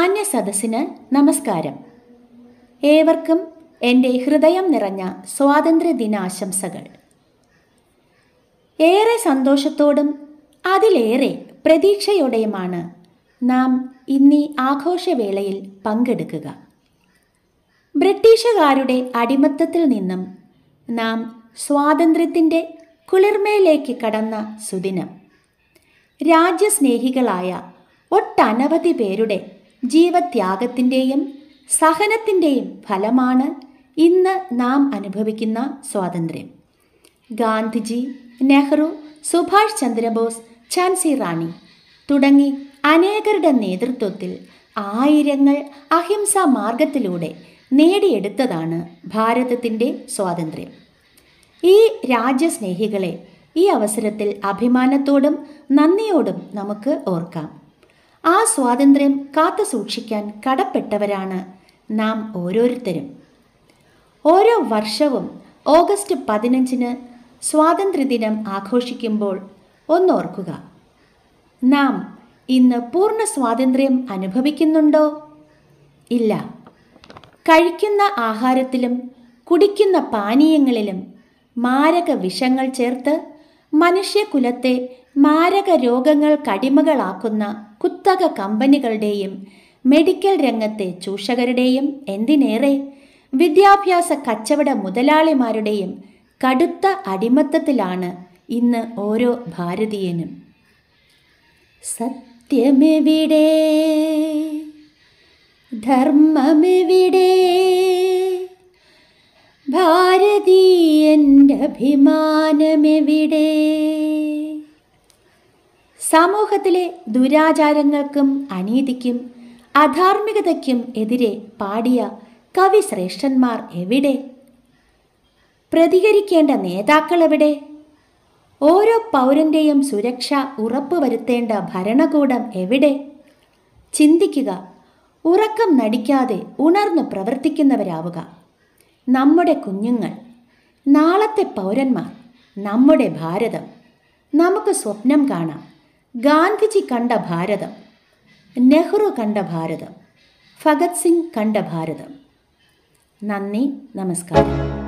മാന്യ സദസ്സിന് നമസ്കാരം ഏവർക്കും എൻ്റെ ഹൃദയം നിറഞ്ഞ സ്വാതന്ത്ര്യ ദിനാശംസകൾ ഏറെ സന്തോഷത്തോടും അതിലേറെ പ്രതീക്ഷയോടെയുമാണ് നാം ഇന്നീ ആഘോഷവേളയിൽ പങ്കെടുക്കുക ബ്രിട്ടീഷുകാരുടെ അടിമത്തത്തിൽ നിന്നും നാം സ്വാതന്ത്ര്യത്തിൻ്റെ കുളിർമയിലേക്ക് കടന്ന സുദിനം രാജ്യസ്നേഹികളായ ഒട്ടനവധി പേരുടെ ജീവത്യാഗത്തിൻ്റെയും സഹനത്തിൻ്റെയും ഫലമാണ് ഇന്ന് നാം അനുഭവിക്കുന്ന സ്വാതന്ത്ര്യം ഗാന്ധിജി നെഹ്റു സുഭാഷ് ചന്ദ്രബോസ് ഝാൻസി റാണി തുടങ്ങി അനേകരുടെ നേതൃത്വത്തിൽ ആയിരങ്ങൾ അഹിംസാ മാർഗത്തിലൂടെ നേടിയെടുത്തതാണ് ഭാരതത്തിൻ്റെ സ്വാതന്ത്ര്യം ഈ രാജ്യസ്നേഹികളെ ഈ അവസരത്തിൽ അഭിമാനത്തോടും നന്ദിയോടും നമുക്ക് ഓർക്കാം ആ സ്വാതന്ത്ര്യം കാത്തു സൂക്ഷിക്കാൻ കടപ്പെട്ടവരാണ് നാം ഓരോരുത്തരും ഓരോ വർഷവും ഓഗസ്റ്റ് പതിനഞ്ചിന് സ്വാതന്ത്ര്യദിനം ആഘോഷിക്കുമ്പോൾ ഒന്നോർക്കുക നാം ഇന്ന് പൂർണ്ണ സ്വാതന്ത്ര്യം അനുഭവിക്കുന്നുണ്ടോ ഇല്ല കഴിക്കുന്ന ആഹാരത്തിലും കുടിക്കുന്ന പാനീയങ്ങളിലും മാരക വിഷങ്ങൾ ചേർത്ത് മനുഷ്യകുലത്തെ മാരക രോഗങ്ങൾക്കടിമകളാക്കുന്ന കുത്തക കമ്പനികളുടെയും മെഡിക്കൽ രംഗത്തെ ചൂഷകരുടെയും എന്തിനേറെ വിദ്യാഭ്യാസ കച്ചവട മുതലാളിമാരുടെയും കടുത്ത അടിമത്തത്തിലാണ് ഇന്ന് ഓരോ ഭാരതീയനും സത്യമെവിടെ ധർമ്മമെവിടെ ഭാരതീയൻ്റെ അഭിമാനമെവിടെ സമൂഹത്തിലെ ദുരാചാരങ്ങൾക്കും അനീതിക്കും അധാർമികതയ്ക്കും എതിരെ പാടിയ കവിശ്രേഷ്ഠന്മാർ എവിടെ പ്രതികരിക്കേണ്ട നേതാക്കൾ എവിടെ ഓരോ പൗരന്റെയും സുരക്ഷ ഉറപ്പുവരുത്തേണ്ട ഭരണകൂടം എവിടെ ചിന്തിക്കുക ഉറക്കം നടിക്കാതെ ഉണർന്ന് പ്രവർത്തിക്കുന്നവരാവുക നമ്മുടെ കുഞ്ഞുങ്ങൾ നാളത്തെ പൗരന്മാർ നമ്മുടെ ഭാരതം നമുക്ക് സ്വപ്നം കാണാം ഗാന്ധിജി കണ്ട ഭാരതം നെഹ്റു കണ്ട ഭാരതം ഭഗത് സിംഗ് കണ്ട ഭാരതം നന്ദി നമസ്കാരം